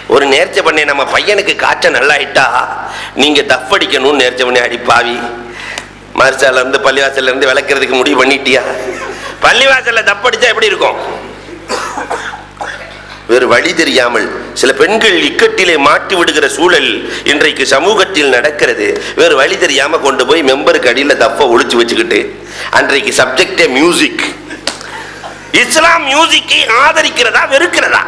ஒரு நேர்ச்சை பண்ணி நம்ம பையனுக்கு காய்ச்சல் நல்லாயிட்டா நீங்க தஃப் அடிக்கணும்னு நேர்ச்சை பண்ணி அடிப்பாவி மருசால இருந்து பள்ளிவாசல்ல இருந்து விளக்குறதுக்கு முடிவு பண்ணிட்டியா பள்ளிவாசல்ல தப்பு அடிச்சா எப்படி இருக்கும் வேறு வழி தெரியாமல் சில பெண்கள் இக்கட்டிலே மாட்டி விடுகிற சூழல் இன்றைக்கு சமூகத்தில் நடக்கிறது வேறு வழி தெரியாம கொண்டு போய் மெம்பருக்கு அடியில தப்ப ஒளிச்சு வச்சுக்கிட்டு அன்றைக்கு சப்ஜெக்டே மியூசிக் இஸ்லாம் மியூசிக்கை ஆதரிக்கிறதா வெறுக்கிறதா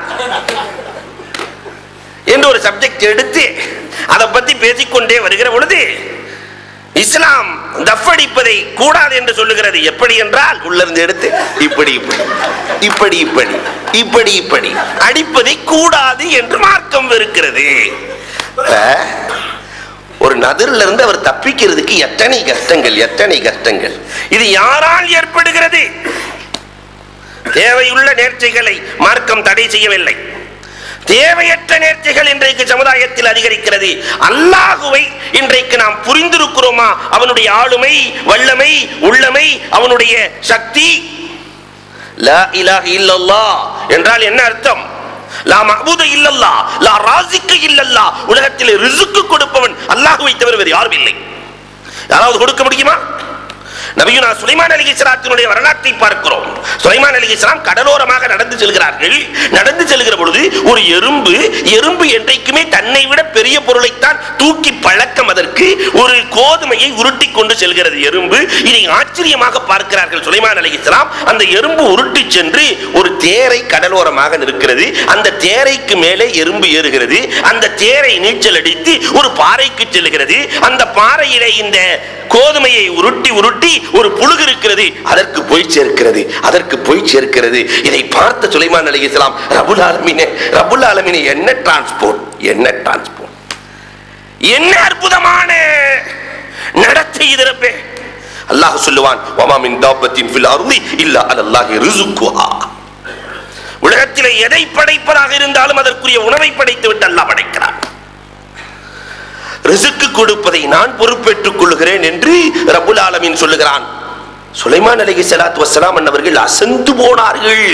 என்று ஒரு சப்ஜெக்ட் எடுத்து அதை பத்தி பேசிக்கொண்டே வருகிற பொழுது இஸ்லாம் தஃபடிப்பதை கூடாது என்று சொல்லுகிறது எப்படி என்றால் உள்ளிருந்து எடுத்து இப்படி இப்படி இப்படி இப்படி இப்படி இப்படி அடிப்பதை கூடாது என்று மார்க்கம் வெறுக்கிறது இப்ப ஒரு நதிரில் இருந்து அவர் தப்பிக்கிறதுக்கு எத்தனை கஷ்டங்கள் எத்தனை கஷ்டங்கள் இது யாரால் ஏற்படுகிறது தேவையுள்ள நேர்ச்சைகளை மார்க்கம் தடை செய்யவில்லை தேவையற்ற நேர்ச்சிகள் இன்றைக்கு சமுதாயத்தில் அதிகரிக்கிறது அல்லாஹுவை இன்றைக்கு நாம் புரிந்திருக்கிறோமா அவனுடைய ஆளுமை வல்லமை உள்ளமை அவனுடைய சக்தி லா இலாஹ இல்லல்லாஹ் என்றால் என்ன அர்த்தம் லா மஹ்பூத இல்லல்லா லா ராசிக்கு இல்லல்லா உலகத்தில் ரிசுக்கு கொடுப்பவன் அல்லாஹுவை தவிர வேறு யாரும் இல்லை யாராவது கொடுக்க முடியுமா நபியுனா சுலைமான் அலி இஸ்லாத்தினுடைய வரலாற்றை பார்க்கிறோம் சுலைமான் அலி இஸ்லாம் கடலோரமாக நடந்து செல்கிறார்கள் நடந்து செல்கிற பொழுது ஒரு எறும்பு எறும்பு என்றைக்குமே தன்னை விட பெரிய பொருளைத்தான் தூக்கி பழக்கம் அதற்கு ஒரு கோதுமையை உருட்டி கொண்டு செல்கிறது எறும்பு இதை ஆச்சரியமாக பார்க்கிறார்கள் சுலைமான் அலி இஸ்லாம் அந்த எறும்பு உருட்டி சென்று ஒரு தேரை கடலோரமாக நிற்கிறது அந்த தேரைக்கு மேலே எறும்பு ஏறுகிறது அந்த தேரை நீச்சல் அடித்து ஒரு பாறைக்கு செல்கிறது அந்த பாறையிலே இந்த கோதுமையை உருட்டி உருட்டி ஒரு புழுகு இருக்கிறது அதற்கு போய் சேர்க்கிறது அதற்கு போய் சேர்க்கிறது இதை பார்த்த சுலைமான் அலி இஸ்லாம் ரபுல் ஆலமினே ரபுல் ஆலமினே என்ன டிரான்ஸ்போர்ட் என்ன டிரான்ஸ்போர்ட் என்ன அற்புதமான நடத்தை இதரப்பே அல்லாஹ் சொல்லுவான் வமா மின் தாபத்தின் ஃபில் அருளி இல்லா அலல்லாஹி ரிசுக்குஹா உலகத்திலே எதை படைப்பதாக இருந்தாலும் அதற்குரிய உணவை படைத்து விட்டு அல்லாஹ் படைக்கிறான் ரிசுக்கு கொடுப்பதை நான் பொறுப்பேற்றுக் கொள்கிறேன் என்று ரபுல் ஆலமீன் சொல்லுகிறான் சுலைமான் அலைஹி ஸலாத்து வஸ்ஸலாம் அன்னவர்கள் அசந்து போனார்கள்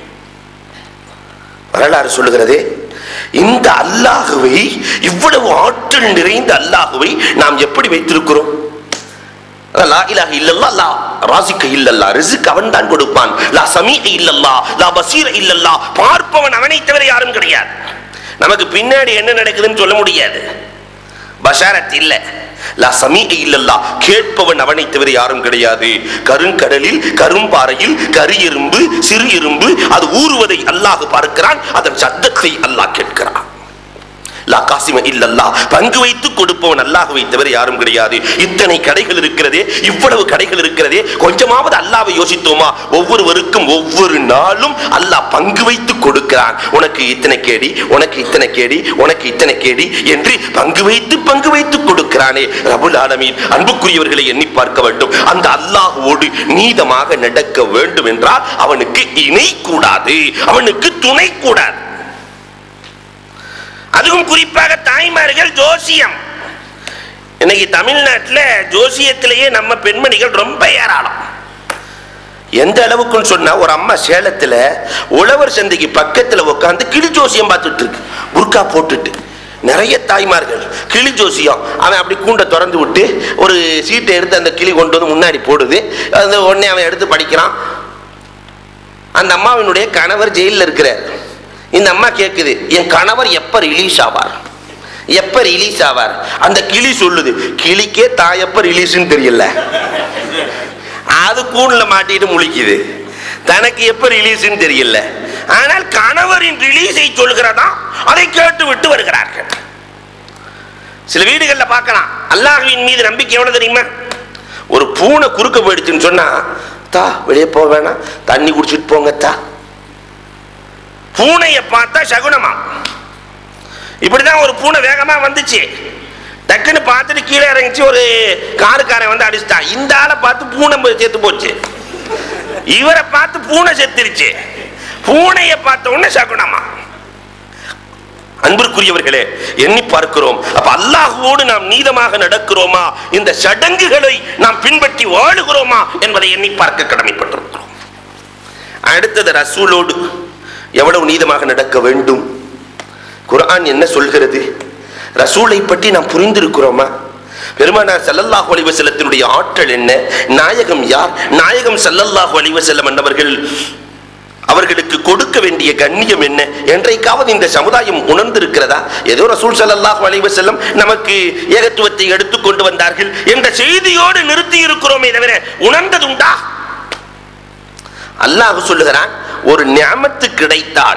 வரலாறு சொல்லுகிறதே இந்த அல்லாஹுவை இவ்வளவு ஆற்றல் நிறைந்த அல்லாஹுவை நாம் எப்படி வைத்திருக்கிறோம் அதான் லா இலாஹ இல்லல்லா லா ராசிக்க இல்லல்லா ரிசுக் அவன் தான் கொடுப்பான் லா சமீக இல்லல்லா லா பசீர இல்லல்லா பார்ப்பவன் அவனை தவிர யாரும் கிடையாது நமக்கு பின்னாடி என்ன நடக்குதுன்னு சொல்ல முடியாது பஷாரத் இல்ல லா சமீக இல்லல்லா கேட்பவன் அவனை தவிர யாரும் கிடையாது கருங்கடலில் கரும்பாறையில் கரு எறும்பு சிறு எறும்பு அது ஊறுவதை அல்லாஹ் பார்க்கிறான் அதன் சத்தத்தை அல்லாஹ் கேட்கிறான் லா காசிம இல்லல்லா பங்கு வைத்து கொடுப்பவன் அல்லாஹுவை தவிர யாரும் கிடையாது இத்தனை கடைகள் இருக்கிறதே இவ்வளவு கடைகள் இருக்கிறதே கொஞ்சமாவது அல்லாவை யோசித்தோமா ஒவ்வொருவருக்கும் ஒவ்வொரு நாளும் அல்லாஹ் பங்கு வைத்து கொடுக்கிறான் உனக்கு இத்தனை கேடி உனக்கு இத்தனை கேடி உனக்கு இத்தனை கேடி என்று பங்கு வைத்து பங்கு வைத்து கொடுக்கிறானே ரபுல் ஆலமீன் அன்புக்குரியவர்களை எண்ணி பார்க்க வேண்டும் அந்த அல்லாஹுவோடு நீதமாக நடக்க வேண்டும் என்றால் அவனுக்கு இணை கூடாது அவனுக்கு துணை கூடாது அதுவும் குறிப்பாக தாய்மார்கள் ஜோசியம் இன்னைக்கு தமிழ்நாட்டில் ஜோசியத்திலேயே நம்ம பெண்மணிகள் ரொம்ப ஏராளம் எந்த அளவுக்குன்னு சொன்னா ஒரு அம்மா சேலத்துல உழவர் சந்தைக்கு பக்கத்துல உட்காந்து கிளி ஜோசியம் பார்த்துட்டு இருக்கு புர்கா போட்டுட்டு நிறைய தாய்மார்கள் கிளி ஜோசியம் அவன் அப்படி கூண்டை திறந்து விட்டு ஒரு சீட்டை எடுத்து அந்த கிளி கொண்டு வந்து முன்னாடி போடுது அது உடனே அவன் எடுத்து படிக்கிறான் அந்த அம்மாவினுடைய கணவர் ஜெயிலில் இருக்கிறார் இந்த அம்மா கேட்குது என் கணவர் எப்ப ரிலீஸ் ஆவார் எப்ப ரிலீஸ் ஆவார் அந்த கிளி சொல்லுது கிளிக்கே தான் எப்ப ரிலீஸ்னு தெரியல அது கூண்டுல மாட்டிட்டு முழிக்குது தனக்கு எப்ப ரிலீஸ்னு தெரியல ஆனால் கணவரின் ரிலீஸை சொல்கிறதா அதை கேட்டு விட்டு வருகிறார்கள் சில வீடுகளில் பார்க்கலாம் அல்லாஹ்வின் மீது நம்பிக்கை எவ்வளவு தெரியுமா ஒரு பூனை குறுக்க போயிடுச்சுன்னு சொன்னா தா வெளியே போக வேணாம் தண்ணி குடிச்சிட்டு போங்க தா பூனையை பார்த்தா சகுனமா இப்படிதான் ஒரு பூனை வேகமா வந்துச்சு டக்குன்னு பார்த்துட்டு கீழே இறங்கிச்சு ஒரு காருக்காரன் வந்து அடிச்சிட்டான் இந்த ஆளை பார்த்து பூனை போய் செத்து போச்சு இவரை பார்த்து பூனை செத்துருச்சு பூனையை பார்த்த உடனே சகுனமா அன்பிற்குரியவர்களே எண்ணி பார்க்கிறோம் அப்ப அல்லாஹுவோடு நாம் நீதமாக நடக்கிறோமா இந்த சடங்குகளை நாம் பின்பற்றி வாழுகிறோமா என்பதை எண்ணி பார்க்க கடமைப்பட்டிருக்கிறோம் அடுத்தது ரசூலோடு எவ்வளவு நீதமாக நடக்க வேண்டும் குர்ஆன் என்ன சொல்கிறது ரசூலை பற்றி நாம் புரிந்திருக்கிறோமா பெருமானார் ஸல்லல்லாஹு அலைஹி வஸல்லத்தினுடைய ஆற்றல் என்ன நாயகம் யார் நாயகம் ஸல்லல்லாஹு அலைஹி வஸல்லம் என்பவர்கள் அவர்களுக்கு கொடுக்க வேண்டிய கண்ணியம் என்ன என்றைக்காவது இந்த சமுதாயம் உணர்ந்திருக்கிறதா ஏதோ ரசூல் ஸல்லல்லாஹு அலைஹி வஸல்லம் நமக்கு ஏகத்துவத்தை எடுத்துக் கொண்டு வந்தார்கள் என்ற செய்தியோடு நிறுத்தி இருக்கிறோமே தவிர உணர்ந்ததுண்டா அல்லாஹ் சொல்லுகிறான் ஒரு ஞாமத்து கிடைத்தால்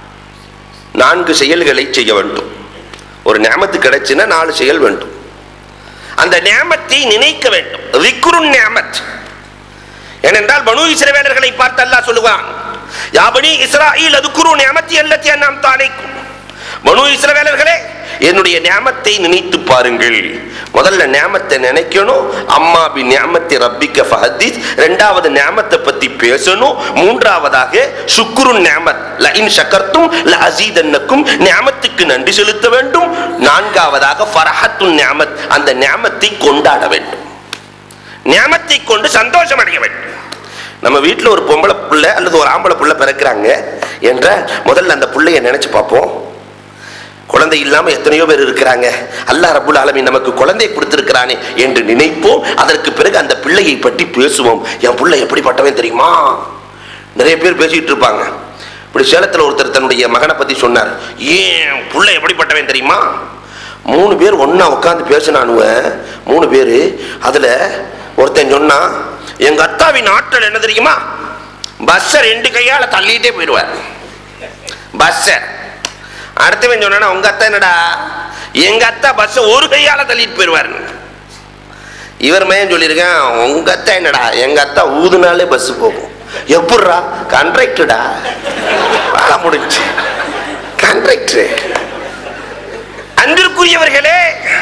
நான்கு செயல்களை செய்ய வேண்டும் ஒரு ஞாமத்து கிடைச்சுன்னா நாலு செயல் வேண்டும் அந்த ஞாமத்தை நினைக்க வேண்டும் ரிக்ருன் ஞாமத் ஏனென்றால் பனு இஸ்ரவேலர்களை பார்த்து அல்லாஹ் சொல்லுவான் யாபனி இஸ்ராயில் அதுக்குரு ஞாமத்தி அல்லத்தி அண்ணாம் தாலைக்கும் பனு இஸ்ரவேலர்களே என்னுடைய ஞாமத்தை நினைத்து பாருங்கள் முதல்ல ஞாமத்தை நினைக்கணும் அம்மா பி ஞாமத்தி ரப்பிக்க ஃபஹதீஸ் ரெண்டாவது ஞாமத்தை பத்தி பேசணும் மூன்றாவதாக சுக்குரு ஞாமத் ல இன் ஷக்கர்த்தும் ல அசீதன்னக்கும் ஞாமத்துக்கு நன்றி செலுத்த வேண்டும் நான்காவதாக ஃபரஹத்துன் ஞாமத் அந்த ஞாமத்தை கொண்டாட வேண்டும் ஞாமத்தை கொண்டு சந்தோஷம் அடைய வேண்டும் நம்ம வீட்டில் ஒரு பொம்பளை புள்ள அல்லது ஒரு ஆம்பளை புள்ள பிறக்கிறாங்க என்ற முதல்ல அந்த புள்ளைய நினைச்சு பார்ப்போம் குழந்தை இல்லாம எத்தனையோ பேர் இருக்கிறாங்க அல்லாஹ் ரப்புல் ஆலமீன் நமக்கு குழந்தை கொடுத்திருக்கிறானே என்று நினைப்போம் அதற்கு பிறகு அந்த பிள்ளையை பற்றி பேசுவோம் என் புள்ள எப்படிப்பட்டவன் தெரியுமா நிறைய பேர் பேசிட்டு இருப்பாங்க இப்படி சேலத்தில் ஒருத்தர் தன்னுடைய மகனை பத்தி சொன்னார் ஏன் புள்ள எப்படிப்பட்டவன் தெரியுமா மூணு பேர் ஒண்ணா உட்காந்து பேசினானுவ மூணு பேர் அதுல ஒருத்தன் சொன்னா எங்க அத்தாவின் ஆற்றல் என்ன தெரியுமா பஸ்ஸை ரெண்டு கையால தள்ளிட்டே போயிடுவார் பஸ்ஸை அடுத்தவன் சொன்னா உங்க அத்தா என்னடா எங்க அத்தா பஸ்ஸை ஒரு கையால தள்ளிட்டு போயிடுவார் இவர் மையம் சொல்லியிருக்கேன் உங்க அத்தா என்னடா எங்க அத்தா ஊதுனாலே பஸ் போகும் எப்படிரா கண்ட்ராக்டடா வேலை முடிஞ்சு கண்ட்ராக்டர் அன்பிற்குரியவர்களே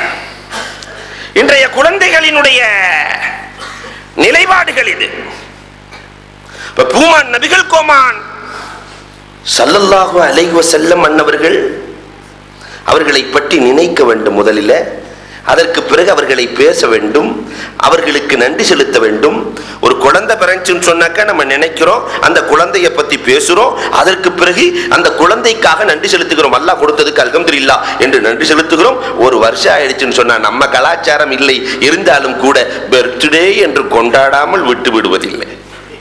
இன்றைய குழந்தைகளினுடைய நிலைப்பாடுகள் இது இப்ப பூமான் நபிகள் கோமான் சல்லல்லாஹு அலைஹி வஸல்லம் அன்னவர்கள் அவர்களை பற்றி நினைக்க வேண்டும் முதலில் அதற்கு பிறகு அவர்களை பேச வேண்டும் அவர்களுக்கு நன்றி செலுத்த வேண்டும் ஒரு குழந்தை பிறந்துச்சுன்னு சொன்னாக்கா நம்ம நினைக்கிறோம் அந்த குழந்தைய பத்தி பேசுறோம் அதற்கு பிறகு அந்த குழந்தைக்காக நன்றி செலுத்துகிறோம் அல்லாஹ் கொடுத்ததுக்கு அல்ஹம்துலில்லா என்று நன்றி செலுத்துகிறோம் ஒரு வருஷம் ஆயிடுச்சுன்னு சொன்னா நம்ம கலாச்சாரம் இல்லை இருந்தாலும் கூட பர்த்டே என்று கொண்டாடாமல் விட்டு விடுவதில்லை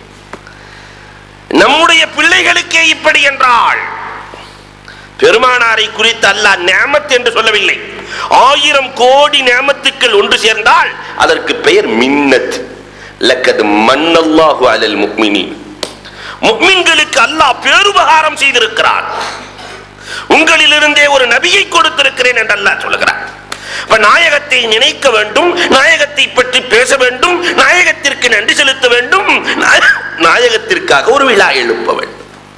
நம்முடைய பிள்ளைகளுக்கே இப்படி என்றால் பெருமானாரை குறித்து அல்லாஹ் நேமத் என்று சொல்லவில்லை ஆயிரம் கோடி நேமத்துக்கள் ஒன்று சேர்ந்தால் அதற்கு பெயர் மின்னத் லக்கது மன்னல்லாஹு அலல் முக்மினி முக்மின்களுக்கு அல்லாஹ் பேருபகாரம் செய்திருக்கிறான் உங்களிலிருந்தே ஒரு நபியை கொடுத்திருக்கிறேன் என்று அல்லாஹ் சொல்லுகிறார் இப்ப நாயகத்தை நினைக்க வேண்டும் நாயகத்தை பற்றி பேச வேண்டும் நாயகத்திற்கு நன்றி செலுத்த வேண்டும் நாய- நாயகத்திற்காக ஒரு விழா எழுப்ப வேண்டும்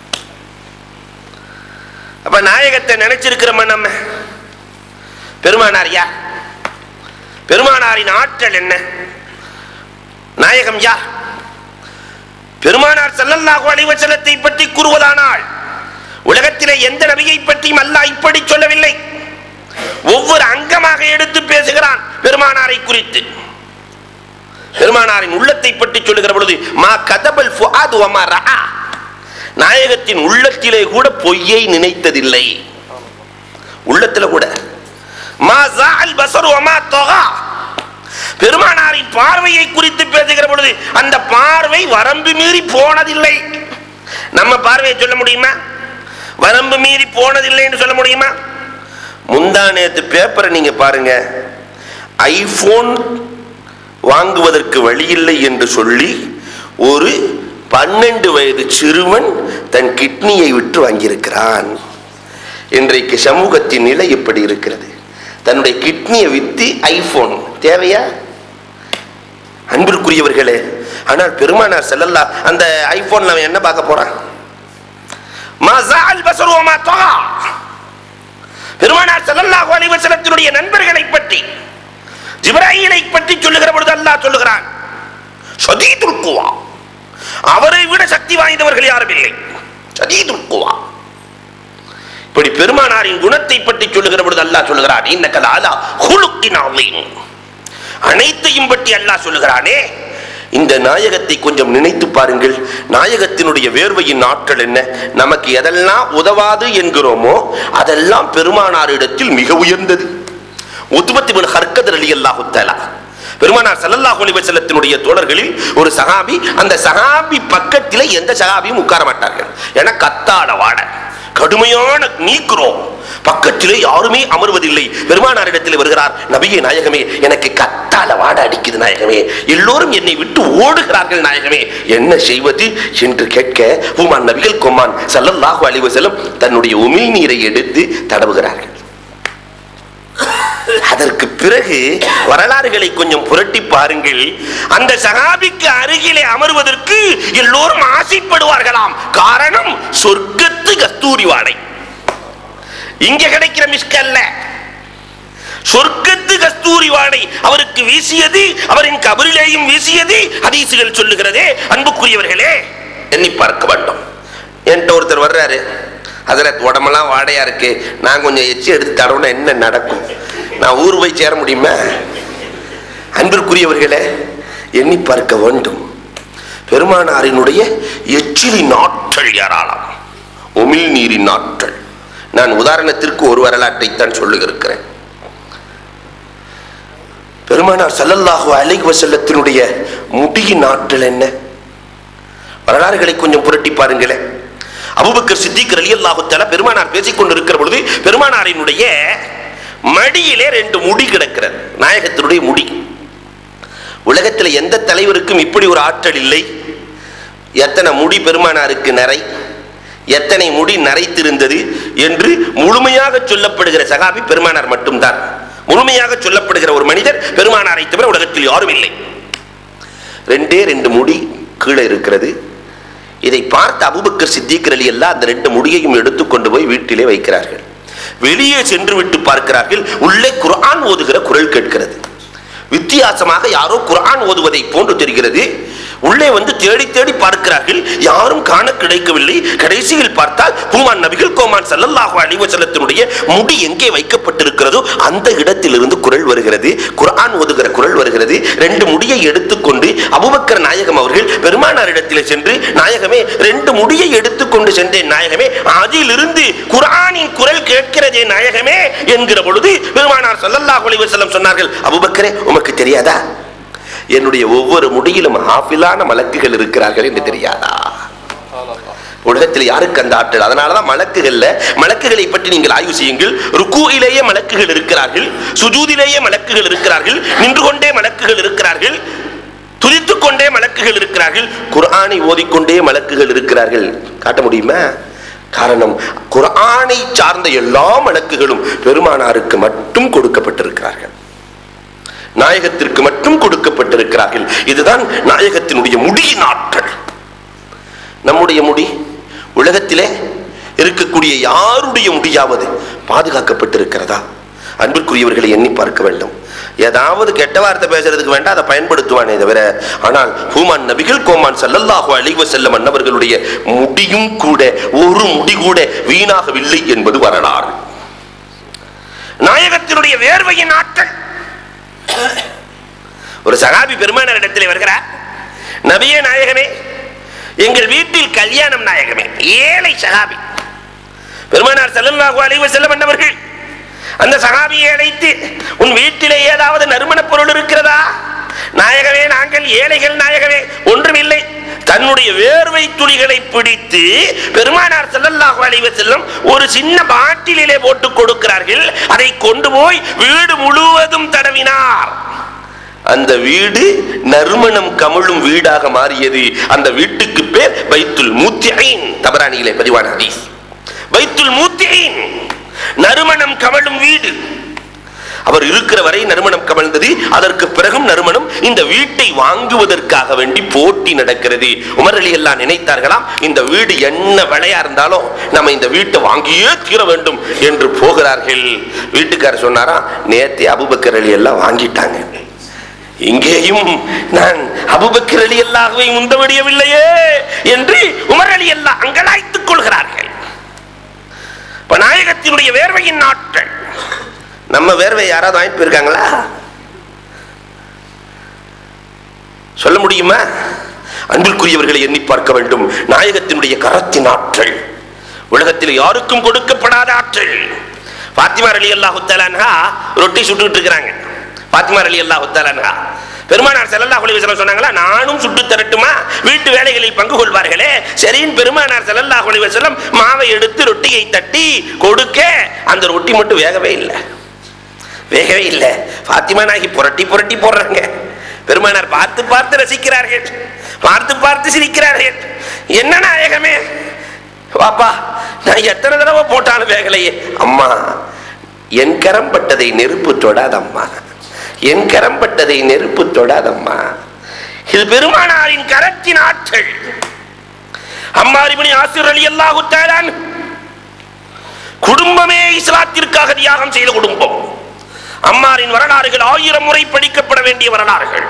அப்ப நாயகத்தை நினைச்சிருக்கிறோமா நம்ம பெருமானார் யார் பெருமானாரின் ஆற்றல் என்ன நாயகம் யார் பெருமானார் ஸல்லல்லாஹு அலைஹி வஸல்லத்தை பற்றி கூறுவதானால் உலகத்திலே எந்த நபியை பற்றியும் அல்லாஹ் இப்படி சொல்லவில்லை ஒவ்வொரு அங்கமாக எடுத்து பேசுகிறான் பெருமானாரை குறித்து பெருமானாரின் உள்ளத்தை பற்றி சொல்லுகிற பொழுது மா கதபல் ஃபுஆது வமா ரஆ நாயகத்தின் உள்ளத்திலே கூட பொய்யை நினைத்ததில்லை உள்ளத்துல கூட மா ஜால் பஸரு வமா தகா பெருமானாரின் பார்வையை குறித்து பேசுகிற பொழுது அந்த பார்வை வரம்பு மீறி போனதில்லை நம்ம பார்வையை சொல்ல முடியுமா வரம்பு மீறி போனதில்லை என்று சொல்ல முடியுமா முந்தா நேத்து பேப்பரை நீங்க பாருங்க ஐபோன் வாங்குவதற்கு வழியில்லை என்று சொல்லி ஒரு பன்னெண்டு வயது சிறுவன் தன் கிட்னியை விட்டு வாங்கியிருக்கிறான் இன்றைக்கு சமூகத்தின் நிலை எப்படி இருக்கிறது தன்னுடைய கிட்னியை வித்து ஐபோன் தேவையா அன்பிற்குரியவர்களே ஆனால் பெருமானார் செல்லல்லா அந்த ஐபோன்ல அவன் என்ன பார்க்க போறான் மசால் பசரு வமா தகா. பெருமானார் ஸல்லல்லாஹு அலைஹி வஸல்லத்தினுடைய நண்பர்களை பற்றி ஜிப்ராயீலை பற்றி சொல்லுகிற பொழுது அல்லாஹ் சொல்லுகிறான் ஷதீதுல் குவா அவரை விட சக்தி வாய்ந்தவர்கள் யாரும் இல்லை ஷதீதுல் குவா இப்படி பெருமானாரின் குணத்தை பற்றி சொல்லுகிற பொழுது அல்லாஹ் சொல்லுகிறான் இன்னக்கல் அலா ஹுலுக்கின் அலீம் அனைத்தையும் பற்றி அல்லாஹ் சொல்லுகிறானே இந்த நாயகத்தை கொஞ்சம் நினைத்து பாருங்கள் நாயகத்தினுடைய வேர்வையின் ஆற்றல் என்ன நமக்கு எதெல்லாம் உதவாது என்கிறோமோ அதெல்லாம் பெருமானாரிடத்தில் மிக உயர்ந்தது உத்துபத்தி பின் ஹர்கத் அலி அல்லாஹு தஆலா பெருமானார் ஸல்லல்லாஹு அலைஹி வஸல்லத்தினுடைய தோழர்களில் ஒரு சஹாபி அந்த சஹாபி பக்கத்திலே எந்த சஹாபியும் உட்கார மாட்டார்கள் என கத்தாட வாட கடுமையான நீக்குறோம் பக்கத்திலே யாருமே அமர்வதில்லை பெருமானாரிடத்தில் வருகிறார் நபியே நாயகமே எனக்கு கத்தால வாட அடிக்குது நாயகமே எல்லோரும் என்னை விட்டு ஓடுகிறார்கள் நாயகமே என்ன செய்வது என்று கேட்க உமான் நபிகள் கொமான் ஸல்லல்லாஹு அலைஹி வஸல்லம் தன்னுடைய உமிழ் நீரை எடுத்து தடவுகிறார்கள் அதற்கு பிறகு வரலாறுகளை கொஞ்சம் புரட்டி பாருங்கள் அந்த சகாபிக்கு அருகிலே அமர்வதற்கு எல்லோரும் ஆசைப்படுவார்களாம் காரணம் சொர்க்கத்து கஸ்தூரி வாடை இங்க கிடைக்கிற மிஸ்க் அல்ல சொர்க்கத்து கஸ்தூரி வாடை அவருக்கு வீசியது அவரின் கபரிலேயும் வீசியது ஹதீசுகள் சொல்லுகிறதே அன்புக்குரியவர்களே எண்ணி பார்க்க வேண்டும் என்கிட்ட ஒருத்தர் வர்றாரு அதில் உடம்பெல்லாம் வாடையா இருக்கு நான் கொஞ்சம் எச்சி எடுத்து தடவுனா என்ன நடக்கும் நான் ஊர் போய் சேர முடியுமா அன்பிற்குரியவர்களே எண்ணி பார்க்க வேண்டும் பெருமானாரினுடைய எச்சிலின் ஆற்றல் ஏராளம் உமிழ் நீரின் ஆற்றல் நான் உதாரணத்திற்கு ஒரு வரலாற்றைத்தான் சொல்லுகிறேன் பெருமானார் ஸல்லல்லாஹு அலைஹி வஸல்லத்தினுடைய முடியின் ஆற்றல் என்ன வரலாறுகளை கொஞ்சம் புரட்டி பாருங்களேன் அபூபக்கர் சித்திக் ரலியல்லாஹு தஆலா பெருமானார் பேசிக் கொண்டிருக்கிற பொழுது பெருமானாரினுடைய மடியிலே ரெண்டு முடி கிடக்கிறது நாயகத்தினுடைய முடி உலகத்தில் எந்த தலைவருக்கும் இப்படி ஒரு ஆற்றல் இல்லை எத்தனை முடி பெருமானாருக்கு நிறை எத்தனை முடி நரைத்திருந்தது என்று முழுமையாக சொல்லப்படுகிற சகாபி பெருமானார் மட்டும்தான் முழுமையாக சொல்லப்படுகிற ஒரு மனிதர் பெருமானாரை தவிர உலகத்தில் யாரும் இல்லை ரெண்டே ரெண்டு முடி கீழே இருக்கிறது இதை பார்த்த அபுபக்கர் சித்திக் அலி எல்லாம் அந்த ரெண்டு முடியையும் எடுத்துக்கொண்டு போய் வீட்டிலே வைக்கிறார்கள் வெளியே சென்று விட்டு பார்க்கிறார்கள் உள்ளே குர்ஆன் ஓதுகிற குரல் கேட்கிறது வித்தியாசமாக யாரோ குர்ஆன் ஓதுவதை போன்று தெரிகிறது உள்ளே வந்து தேடி தேடி பார்க்கிறார்கள் யாரும் காண கிடைக்கவில்லை கடைசியில் பார்த்தால் ஹூமான் நபிகள் கோமான் ஸல்லல்லாஹு அலைஹி வஸல்லத்தினுடைய முடி எங்கே வைக்கப்பட்டிருக்கிறதோ அந்த இடத்திலிருந்து குரல் வருகிறது குர்ஆன் ஓதுகிற குரல் வருகிறது ரெண்டு முடியை எடுத்துக்கொண்டு அபூபக்கர் நாயகம் அவர்கள் பெருமானாரிடத்தில் சென்று நாயகமே ரெண்டு முடியை எடுத்துக்கொண்டு சென்றேன் நாயகமே அதிலிருந்து குர்ஆனின் குரல் கேட்கிறதே நாயகமே என்கிற பொழுது பெருமானார் ஸல்லல்லாஹு அலைஹி வஸல்லம் சொன்னார்கள் அபூபக்கரே உமக்கு தெரியாதா என்னுடைய ஒவ்வொரு முடியிலும் ஹாஃபிலான மலக்குகள் இருக்கிறார்கள் என்று தெரியாதா உலகத்தில் யாருக்கு அந்த ஆற்றல் அதனாலதான் மலக்குகள்ல மலக்குகளை பற்றி நீங்கள் ஆய்வு செய்யுங்கள் ருக்குயிலேயே மலக்குகள் இருக்கிறார்கள் சுஜூதிலேயே மலக்குகள் இருக்கிறார்கள் நின்று கொண்டே மலக்குகள் இருக்கிறார்கள் துதித்துக் கொண்டே மலக்குகள் இருக்கிறார்கள் குர்ஆனை ஓதிக்கொண்டே மலக்குகள் இருக்கிறார்கள் காட்ட முடியுமா காரணம் குர்ஆனை சார்ந்த எல்லா மலக்குகளும் பெருமானாருக்கு மட்டும் கொடுக்கப்பட்டிருக்கிறார்கள் நாயகத்திற்கு மட்டும் கொடுக்கப்பட்டிருக்கிறார்கள் இதுதான் நாயகத்தினுடைய முடியின் ஆற்றல் நம்முடைய முடி உலகத்திலே இருக்கக்கூடிய யாருடைய முடியாவது பாதுகாக்கப்பட்டிருக்கிறதா அன்பிற்குரியவர்களை எண்ணி பார்க்க வேண்டும் ஏதாவது கெட்ட வார்த்தை பேசுறதுக்கு வேண்டாம் அதை பயன்படுத்துவானே தவிர ஆனால் ஹூமான் நபிகள் கோமான் ஸல்லல்லாஹு அலைஹி வஸல்லம் அன்னவர்களுடைய முடியும் கூட ஒரு முடி கூட வீணாகவில்லை என்பது வரலாறு நாயகத்தினுடைய வேர்வையின் ஆற்றல் ஒரு சகாபி பெருமானார் இடத்திலே வருகிறார் நபியே நாயகமே எங்கள் வீட்டில் கல்யாணம் நாயகமே ஏழை சகாபி பெருமானார் ஸல்லல்லாஹு அலைஹி வஸல்லம் அன்னவர்கள் அந்த சகாபியை அழைத்து உன் வீட்டிலே ஏதாவது நறுமணப் பொருள் இருக்கிறதா நாயகமே நாங்கள் ஏழைகள் நாயகமே ஒன்றுமில்லை தன்னுடைய வேர்வை துளிகளை பிடித்து பெருமானார் ஸல்லல்லாஹு அலைஹி வஸல்லம் ஒரு சின்ன பாட்டிலிலே போட்டு கொடுக்கிறார்கள் அதை கொண்டு போய் வீடு முழுவதும் தடவினார் அந்த வீடு நறுமணம் கமழும் வீடாக மாறியது அந்த வீட்டுக்கு பேர் பைத்துல் மூத்தியின் தபரானியிலே பதிவான ஹதீஸ் பைத்துல் மூத்தியின் நறுமணம் கமழும் வீடு அவர் இருக்கிற வரை நறுமணம் கமழ்ந்தது அதற்கு பிறகும் நறுமணம் இந்த வீட்டை வாங்குவதற்காக வேண்டி போட்டி நடக்கிறது உமர் அலி எல்லாம் நினைத்தார்களாம் இந்த வீடு என்ன விலையா இருந்தாலும் நம்ம இந்த வீட்டை வாங்கியே தீர வேண்டும் என்று போகிறார்கள் வீட்டுக்காரர் சொன்னாரா நேத்தே அபுபக்கர் அலி எல்லாம் வாங்கிட்டாங்க இங்கேயும் நான் அபுபக்கர் அலி அல்லாஹுவை முந்த முடியவில்லையே என்று உமர் அலி அல்லா அங்கலாய்த்துக் கொள்கிறார்கள் இப்ப நாயகத்தினுடைய வேர்வையின் நாட்கள் நம்ம வேர்வை யாராவது வாங்கிட்டு போயிருக்காங்களா சொல்ல முடியுமா அன்பிற்குரியவர்களை எண்ணி பார்க்க வேண்டும் நாயகத்தினுடைய கரத்தின் ஆற்றல் உலகத்தில் யாருக்கும் கொடுக்கப்படாத ஆற்றல் பாத்திமா அலி அல்லாஹு தலான்ஹா ரொட்டி சுட்டுக்கிட்டு இருக்கிறாங்க பாத்திமா அலி அல்லாஹு தலான்ஹா பெருமானார் ஸல்லல்லாஹு அலைஹி வஸல்லம் சொன்னாங்களா நானும் சுட்டு தரட்டுமா வீட்டு வேலைகளில் பங்கு கொள்வார்களே சரின்னு பெருமானார் ஸல்லல்லாஹு அலைஹி வஸல்லம் மாவை எடுத்து ரொட்டியை தட்டி கொடுக்க அந்த ரொட்டி மட்டும் வேகவே இல்லை வேகவே இல்லை பாத்திமா நாகி புரட்டி புரட்டி போடுறாங்க பெருமானார் பார்த்து பார்த்து ரசிக்கிறார்கள் பார்த்து பார்த்து சிரிக்கிறார்கள் என்ன நாயகமே வாப்பா நான் எத்தனை தடவை போட்டாலும் வேகலையே அம்மா என் கரம் பட்டதை நெருப்பு தொடாதம்மா என் கரம் பட்டதை நெருப்பு தொடாதம்மா இது பெருமானாரின் கரத்தின் ஆற்றல் அம்மாரிபணி ஆசிர் அலி அல்லாஹு தஆலான் குடும்பமே இஸ்லாத்திற்காக தியாகம் செய்த குடும்பம் அம்மாரின் வரலாறுகள் ஆயிரம் முறை படிக்கப்பட வேண்டிய வரலாறுகள்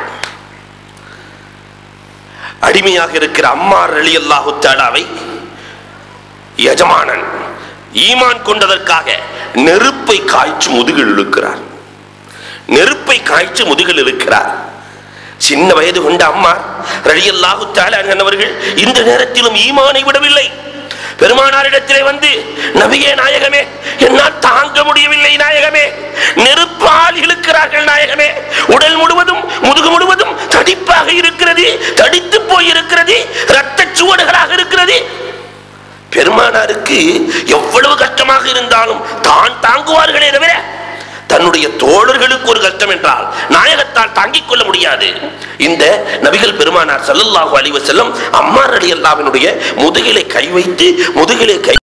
அடிமையாக இருக்கிற அம்மார் அலி அல்லாஹு தாலாவை எஜமானன் ஈமான் கொண்டதற்காக நெருப்பை காய்ச்சி முதுகில் இழுக்கிறார் நெருப்பை காய்ச்சி முதுகில் இருக்கிறார் சின்ன வயது கொண்ட அம்மா ரலியல்லாஹு தஆலா அவர்கள் இந்த நேரத்திலும் ஈமானை விடவில்லை பெருமானாரிடத்திலே வந்து நபியே நாயகமே என்னால் தாங்க முடியவில்லை நாயகமே நெருப்பால் இழுக்கிறார்கள் நாயகமே உடல் முழுவதும் முதுகு முழுவதும் தடிப்பாக இருக்கிறது தடித்து போய் இருக்கிறது ரத்த சுவடுகளாக இருக்கிறது பெருமானாருக்கு எவ்வளவு கஷ்டமாக இருந்தாலும் தான் தாங்குவார்களே தவிர தன்னுடைய தோழர்களுக்கு ஒரு கஷ்டம் என்றால் நாயகத்தால் தாங்கிக் கொள்ள முடியாது இந்த நபிகள் பெருமானார் ஸல்லல்லாஹு அலைஹி வஸல்லம் அம்மார் ரலியல்லாஹுவினுடைய முதுகிலே கை வைத்து முதுகிலே கை